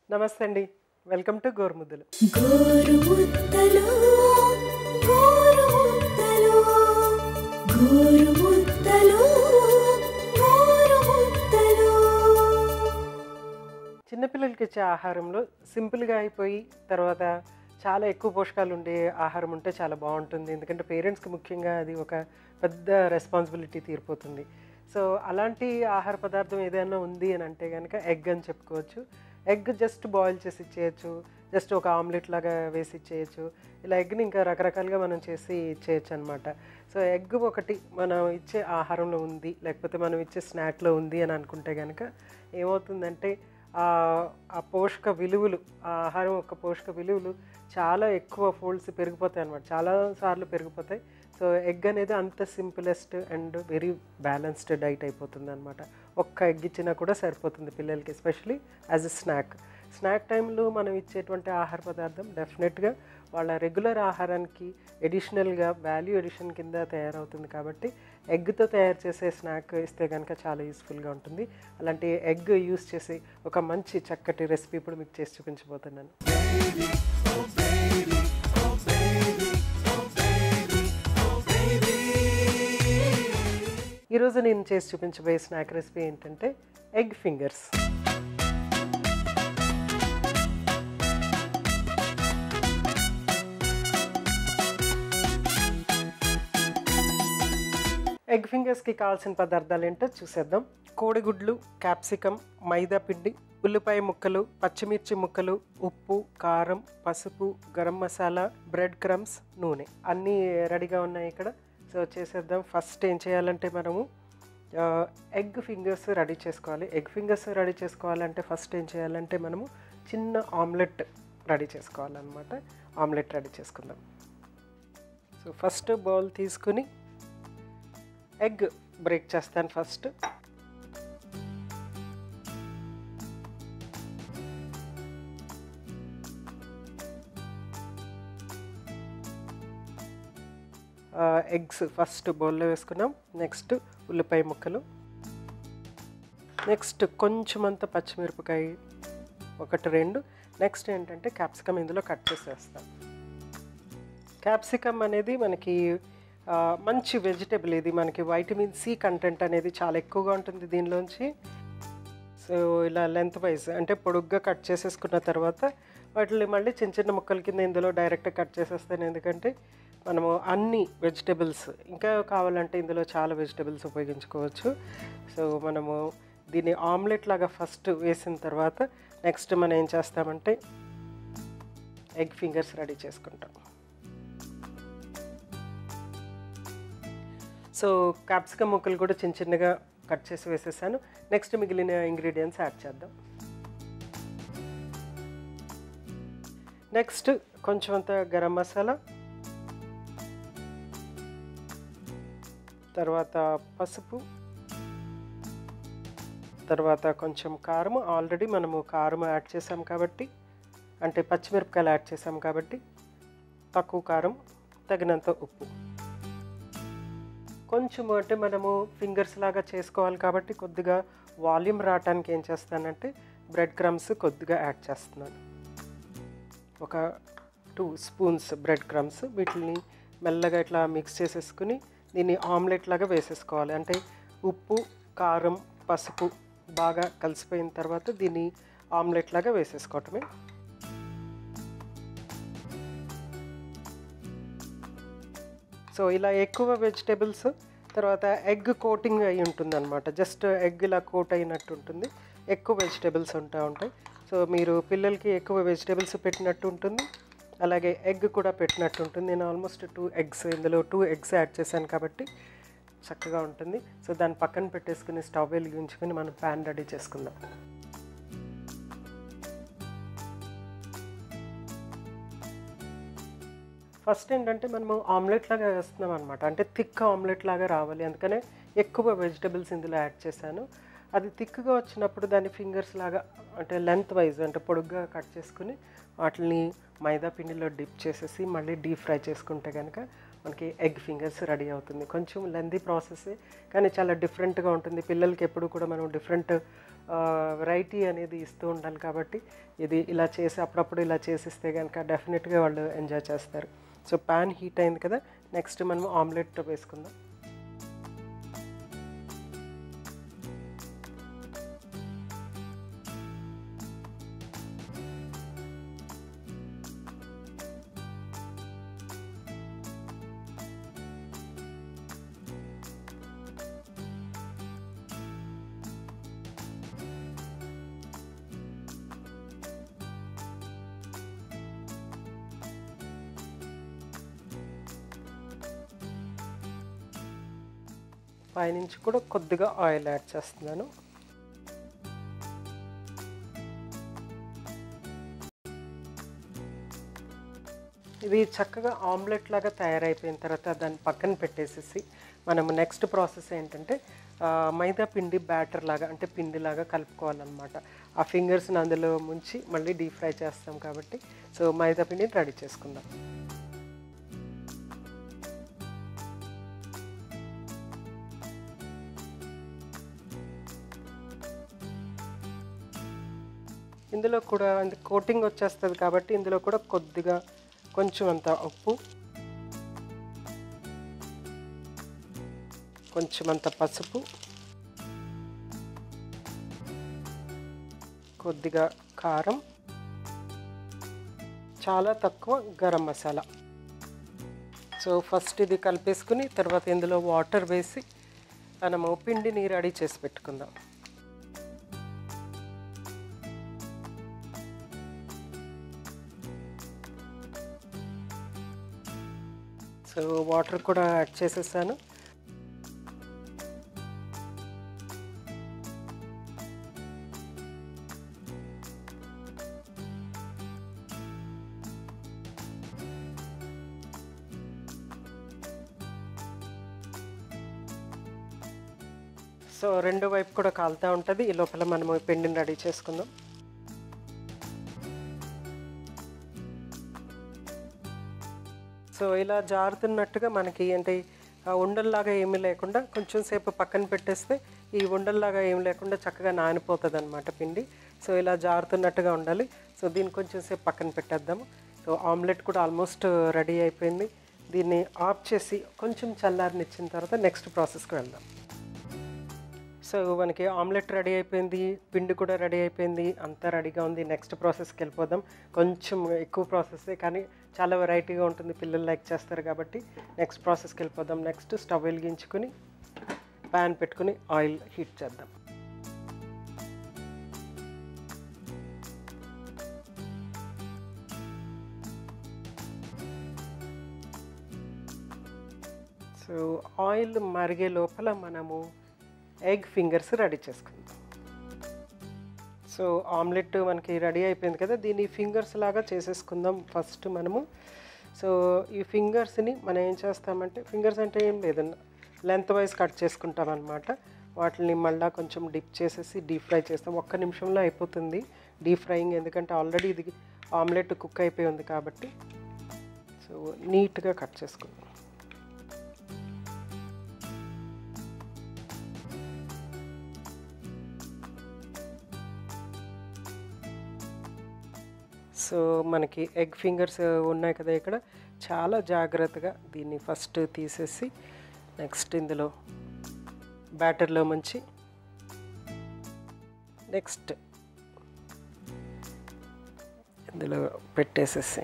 నమస్తే అండి welcome to గోరుముద్దలు గోరుముద్దలు గోరుముద్దలు గోరుముద్దలు గోరుముద్దలు చిన్నపిల్లలకి ఇచ్చే ఆహారంలో సింపుల్గా అయిపోయి తర్వాత చాలా ఎక్కువ పోషకాలు ఉండే ఆహారం ఉంటే చాలా బాగుంటుంది ఎందుకంటే పేరెంట్స్కి ముఖ్యంగా అది ఒక పెద్ద రెస్పాన్సిబిలిటీ తీరిపోతుంది సో అలాంటి ఆహార పదార్థం ఏదైనా ఉంది అని అంటే కనుక ఎగ్ అని చెప్పుకోవచ్చు ఎగ్ జస్ట్ బాయిల్ చేసి ఇచ్చేయచ్చు జస్ట్ ఒక ఆమ్లెట్ లాగా వేసి ఇచ్చేయచ్చు ఇలా ఎగ్ని ఇంకా రకరకాలుగా మనం చేసి ఇచ్చేయచ్చు అనమాట సో ఎగ్ ఒకటి మనం ఇచ్చే ఆహారంలో ఉంది లేకపోతే మనం ఇచ్చే స్నాక్లో ఉంది అని అనుకుంటే కనుక ఏమవుతుందంటే ఆ ఆ పోషక విలువలు ఆ ఆహారం యొక్క పోషక విలువలు చాలా ఎక్కువ ఫోల్డ్స్ పెరిగిపోతాయి అనమాట చాలా సార్లు పెరిగిపోతాయి సో ఎగ్ అనేది అంత simplest and very balanced diet అయిపోతుంది అనమాట ఒక్క ఎగ్ ఇచ్చినా కూడా సరిపోతుంది పిల్లలకి especially as a snack snack టైంలో మనం ఇచ్చేటువంటి ఆహార పదార్థం డెఫినెట్గా వాళ్ళ రెగ్యులర్ ఆహారానికి ఎడిషనల్గా వాల్యూ ఎడిషన్ కింద తయారవుతుంది కాబట్టి ఎగ్తో తయారు చేసే స్నాక్ ఇస్తే కనుక చాలా యూస్ఫుల్గా ఉంటుంది అలాంటి ఎగ్ యూస్ చేసి ఒక మంచి చక్కటి రెసిపీ ఇప్పుడు మీకు చేసి చూపించబోతున్నాను ఈరోజు నేను చేసి చూపించబోయే స్నాక్ రెసిపీ ఏంటంటే ఎగ్ ఫింగర్స్ ఎగ్ ఫింగర్స్కి కావాల్సిన పదార్థాలు ఏంటో చూసేద్దాం కోడిగుడ్లు క్యాప్సికమ్ మైదా పిండి ఉల్లిపాయ ముక్కలు పచ్చిమిర్చి ముక్కలు ఉప్పు కారం పసుపు గరం మసాలా బ్రెడ్ క్రమ్స్ నూనె అన్నీ రెడీగా ఉన్నాయి ఇక్కడ సో చేసేద్దాం ఫస్ట్ ఏం చేయాలంటే మనము ఆ, ఎగ్ ఫింగర్స్ రెడీ చేసుకోవాలి ఎగ్ ఫింగర్స్ రెడీ చేసుకోవాలంటే ఫస్ట్ ఏం చేయాలంటే మనము చిన్న ఆమ్లెట్ రెడీ చేసుకోవాలన్నమాట ఆమ్లెట్ రెడీ చేసుకుందాం సో ఫస్ట్ బౌల్ తీసుకుని ఎగ్ బ్రేక్ చేస్తాను ఫస్ట్ ఎగ్స్ ఫస్ట్ బౌల్లో వేసుకున్నాం నెక్స్ట్ ఉల్లిపాయ ముక్కలు నెక్స్ట్ కొంచెం అంత పచ్చిమిరపకాయ ఒకటి రెండు నెక్స్ట్ ఏంటంటే క్యాప్సికమ్ ఇందులో కట్ చేసేస్తాం క్యాప్సికమ్ అనేది మనకి ఆ, మంచి వెజిటబుల్ ఇది మనకి వైటమిన్ సి కంటెంట్ అనేది చాలా ఎక్కువగా ఉంటుంది దీనిలోంచి సో ఇలా లెంత్ వైజ్ అంటే పొడుగ్గా కట్ చేసేసుకున్న తర్వాత వాటిని మళ్ళీ చిన్న చిన్న ముక్కల కింద ఇందులో డైరెక్ట్ కట్ చేసేస్తాను ఎందుకంటే మనము అన్ని వెజిటబుల్స్ ఇంకా కావాలంటే ఇందులో చాలా వెజిటబుల్స్ ఉపయోగించుకోవచ్చు సో మనము దీన్ని ఆమ్లెట్ లాగా ఫస్ట్ వేసిన తర్వాత నెక్స్ట్ మనం ఏం చేస్తామంటే ఎగ్ ఫింగర్స్ రెడీ చేసుకుంటాం సో క్యాప్సికమ్ ముక్కలు కూడా చిన్న చిన్నగా కట్ చేసి వేసేసాను నెక్స్ట్ మిగిలిన ఇంగ్రీడియంట్స్ యాడ్ చేద్దాం నెక్స్ట్ కొంచెం అంత గరం మసాలా తర్వాత పసుపు తర్వాత కొంచెం కారం ఆల్రెడీ మనము కారం యాడ్ చేసాం కాబట్టి అంటే పచ్చిమిరపకాయలు యాడ్ చేసాం కాబట్టి తక్కువ కారం తగినంత ఉప్పు కొంచెం అంటే మనము ఫింగర్స్ లాగా చేసుకోవాలి కాబట్టి కొద్దిగా వాల్యూమ్ రావటానికి ఏం చేస్తానంటే బ్రెడ్ క్రమ్స్ కొద్దిగా యాడ్ చేస్తున్నాను ఒక టూ స్పూన్స్ బ్రెడ్ క్రమ్స్ వీటిని మెల్లగా ఇట్లా మిక్స్ చేసేసుకుని దీన్ని ఆమ్లెట్ లాగా వేసేసుకోవాలి అంటే ఉప్పు కారం పసుపు బాగా కలిసిపోయిన తర్వాత దీన్ని ఆమ్లెట్ లాగా వేసేసుకోవటమే సో ఇలా ఎక్కువ వెజిటేబుల్స్ తర్వాత ఎగ్ కోటింగ్ అయి ఉంటుంది అనమాట జస్ట్ ఎగ్ ఇలా కోట్ అయినట్టు ఉంటుంది ఎక్కువ వెజిటేబుల్స్ ఉంటా ఉంటాయి సో మీరు పిల్లలకి ఎక్కువ వెజిటేబుల్స్ పెట్టినట్టు ఉంటుంది అలాగే ఎగ్ కూడా పెట్టినట్టు ఉంటుంది నేను ఆల్మోస్ట్ టూ ఎగ్స్ ఇందులో టూ ఎగ్స్ యాడ్ చేశాను కాబట్టి చక్కగా ఉంటుంది సో దాన్ని పక్కన పెట్టేసుకుని స్టవ్ వెలిగించుకొని మనం ప్యాన్ రెడీ చేసుకుందాం ఫస్ట్ ఏంటంటే మనము ఆమ్లెట్ లాగా వేస్తున్నాం అనమాట అంటే థిక్ ఆమ్లెట్ లాగా రావాలి అందుకనే ఎక్కువ వెజిటబుల్స్ ఇందులో యాడ్ చేశాను అది థిక్గా వచ్చినప్పుడు దాని ఫింగర్స్ లాగా అంటే లెంత్ వైజ్ అంటే పొడుగ్గా కట్ చేసుకుని వాటిని మైదా పిండిలో డిప్ చేసేసి మళ్ళీ డీప్ ఫ్రై చేసుకుంటే కనుక మనకి ఎగ్ ఫింగర్స్ రెడీ అవుతుంది కొంచెం లెందీ ప్రాసెస్ కానీ చాలా డిఫరెంట్గా ఉంటుంది పిల్లలకి ఎప్పుడు కూడా మనం డిఫరెంట్ వెరైటీ అనేది ఇస్తూ ఉండాలి కాబట్టి ఇది ఇలా చేసి అప్పుడప్పుడు ఇలా చేసిస్తే కనుక డెఫినెట్గా వాళ్ళు ఎంజాయ్ చేస్తారు సో ప్యాన్ హీట్ అయింది కదా నెక్స్ట్ మనం ఆమ్లెట్ వేసుకుందాం పైనుంచి కూడా కొద్దిగా ఆయిల్ యాడ్ చేస్తున్నాను ఇది చక్కగా ఆమ్లెట్ లాగా తయారైపోయిన తర్వాత దాన్ని పక్కన పెట్టేసేసి మనము నెక్స్ట్ ప్రాసెస్ ఏంటంటే ఆ, మైదా పిండి బ్యాటర్ లాగా అంటే పిండి లాగా కలుపుకోవాలన్నమాట ఆ ఫింగర్స్ని అందులో ముంచి మళ్ళీ డీప్ ఫ్రై చేస్తాం కాబట్టి సో మైదా పిండిని రెడీ చేసుకుందాం ఇందులో కూడా కోటింగ్ వచ్చేస్తుంది కాబట్టి ఇందులో కూడా కొద్దిగా కొంచెం అంత ఉప్పు కొంచెం అంత పసుపు కొద్దిగా కారం చాలా తక్కువ గరం మసాలా సో ఫస్ట్ ఇది కలిపేసుకుని తర్వాత ఇందులో వాటర్ వేసి మనము పిండిని రెడీ చేసి పెట్టుకుందాం సో వాటర్ కూడా యాడ్ చేసేసాను సో రెండో వైపు కూడా కాలుతూ ఉంటుంది ఈ లోపల మనము ఈ పిండిని రెడీ చేసుకుందాం సో ఇలా జారుతున్నట్టుగా మనకి అంటే ఆ ఉండల్లాగా ఏమీ లేకుండా కొంచెం సేపు పక్కన పెట్టేస్తే ఈ ఉండల్లాగా ఏమి లేకుండా చక్కగా నానిపోతుంది అనమాట పిండి సో ఇలా జారుతున్నట్టుగా ఉండాలి సో దీన్ని కొంచెం సేపు పక్కన పెట్టేద్దాము సో ఆమ్లెట్ కూడా ఆల్మోస్ట్ రెడీ అయిపోయింది దీన్ని ఆఫ్ చేసి కొంచెం చల్లారనిచ్చిన తర్వాత నెక్స్ట్ ప్రాసెస్కి వెళ్దాం సో మనకి ఆమ్లెట్ రెడీ అయిపోయింది పిండి కూడా రెడీ అయిపోయింది అంతా రెడీగా ఉంది నెక్స్ట్ ప్రాసెస్కి వెళ్ళిపోదాం కొంచెం ఎక్కువ ప్రాసెస్ కానీ చాలా వెరైటీగా ఉంటుంది పిల్లలు లైక్ చేస్తారు కాబట్టి నెక్స్ట్ ప్రాసెస్కి వెళ్ళిపోదాం నెక్స్ట్ స్టవ్ వెలిగించుకుని ప్యాన్ పెట్టుకుని ఆయిల్ హీట్ చేద్దాం సో ఆయిల్ మరిగే లోపల మనము ఎగ్ ఫింగర్స్ రెడీ చేసుకుందాం సో ఆమ్లెట్ మనకి రెడీ అయిపోయింది కదా దీన్ని ఫింగర్స్ లాగా చేసేసుకుందాం ఫస్ట్ మనము సో ఈ ఫింగర్స్ని మనం ఏం చేస్తామంటే ఫింగర్స్ అంటే ఏం లేదన్న లెంత్ వైజ్ కట్ చేసుకుంటాం అనమాట వాటిని మళ్ళీ కొంచెం డిప్ చేసేసి డీప్ ఫ్రై చేస్తాం ఒక్క నిమిషంలో అయిపోతుంది డీప్ ఫ్రైయింగ్ ఎందుకంటే ఆల్రెడీ ఇది ఆమ్లెట్ కుక్ అయిపోయి ఉంది కాబట్టి సో నీట్గా కట్ చేసుకుందాం సో మనకి ఎగ్ ఫింగర్స్ ఉన్నాయి కదా ఇక్కడ చాలా జాగ్రత్తగా దీన్ని ఫస్ట్ తీసేసి నెక్స్ట్ ఇందులో బ్యాటర్లో ముంచి నెక్స్ట్ ఇందులో పెట్టేసేసి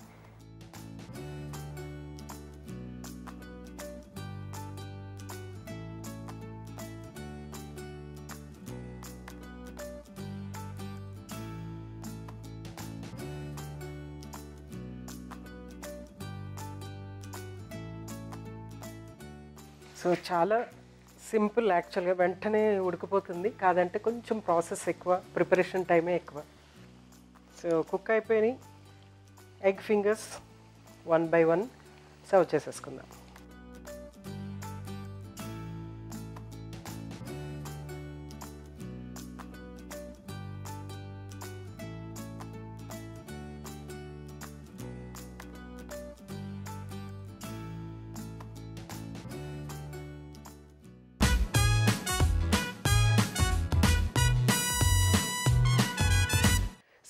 సో చాలా సింపుల్ యాక్చువల్గా వెంటనే ఉడికిపోతుంది కాదంటే కొంచెం ప్రాసెస్ ఎక్కువ ప్రిపరేషన్ టైమే ఎక్కువ సో కుక్ అయిపోయినాయి egg fingers one by one serve చేసేసుకుందాం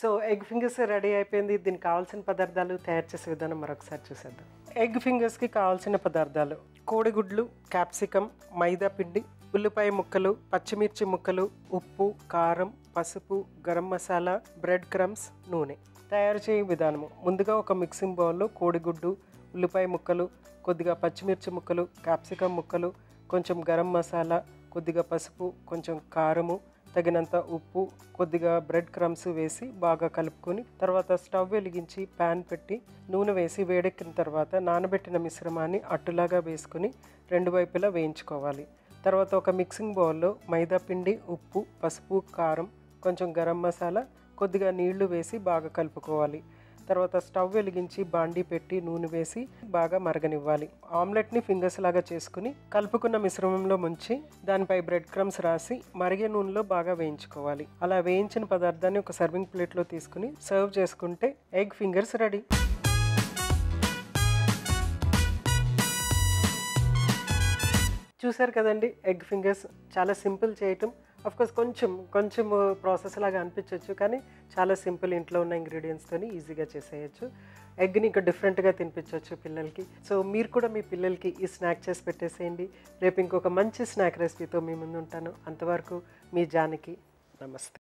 సో ఎగ్ ఫింగర్స్ రెడీ అయిపోయింది దీనికి కావాల్సిన పదార్థాలు తయారు చేసే విధానం మరొకసారి చూసేద్దాం ఎగ్ ఫింగర్స్కి కావాల్సిన పదార్థాలు కోడిగుడ్లు క్యాప్సికమ్ మైదా పిండి ఉల్లిపాయ ముక్కలు పచ్చిమిర్చి ముక్కలు ఉప్పు కారం పసుపు గరం మసాలా బ్రెడ్ క్రమ్స్ నూనె తయారు చేయ విధానము ముందుగా ఒక మిక్సింగ్ బౌల్లో కోడిగుడ్డు ఉల్లిపాయ ముక్కలు కొద్దిగా పచ్చిమిర్చి ముక్కలు క్యాప్సికమ్ ముక్కలు కొంచెం గరం మసాలా కొద్దిగా పసుపు కొంచెం కారము తగినంత ఉప్పు కొద్దిగా బ్రెడ్ క్రమ్స్ వేసి బాగా కలుపుకొని తర్వాత స్టవ్ వెలిగించి ప్యాన్ పెట్టి నూనె వేసి వేడెక్కిన తర్వాత నానబెట్టిన మిశ్రమాన్ని అట్టులాగా వేసుకుని రెండు వైపులా వేయించుకోవాలి తర్వాత ఒక మిక్సింగ్ బౌల్లో మైదా పిండి ఉప్పు పసుపు కారం కొంచెం గరం మసాలా కొద్దిగా నీళ్లు వేసి బాగా కలుపుకోవాలి తర్వాత స్టవ్ వెలిగించి బాండీ పెట్టి నూనె వేసి బాగా మరగనివ్వాలి ఆమ్లెట్ని ఫింగర్స్ లాగా చేసుకుని కలుపుకున్న మిశ్రమంలో ముంచి దానిపై బ్రెడ్ క్రమ్స్ రాసి మరిగే నూనెలో బాగా వేయించుకోవాలి అలా వేయించిన పదార్థాన్ని ఒక సర్వింగ్ ప్లేట్లో తీసుకుని సర్వ్ చేసుకుంటే ఎగ్ ఫింగర్స్ రెడీ చూసారు కదండి ఎగ్ ఫింగర్స్ చాలా సింపుల్ చేయటం కోర్స్ కొంచెం కొంచెం ప్రాసెస్ లాగా అనిపించవచ్చు కానీ చాలా సింపుల్ ఇంట్లో ఉన్న ఇంగ్రీడియంట్స్తోని ఈజీగా చేసేయచ్చు ఎగ్ని ఇంకా డిఫరెంట్గా తినిపించవచ్చు పిల్లలకి సో మీరు కూడా మీ పిల్లలకి ఈ స్నాక్ చేసి పెట్టేసేయండి రేపు ఇంకొక మంచి స్నాక్ రెసిపీతో మీ ముందు ఉంటాను అంతవరకు మీ జానకి నమస్తే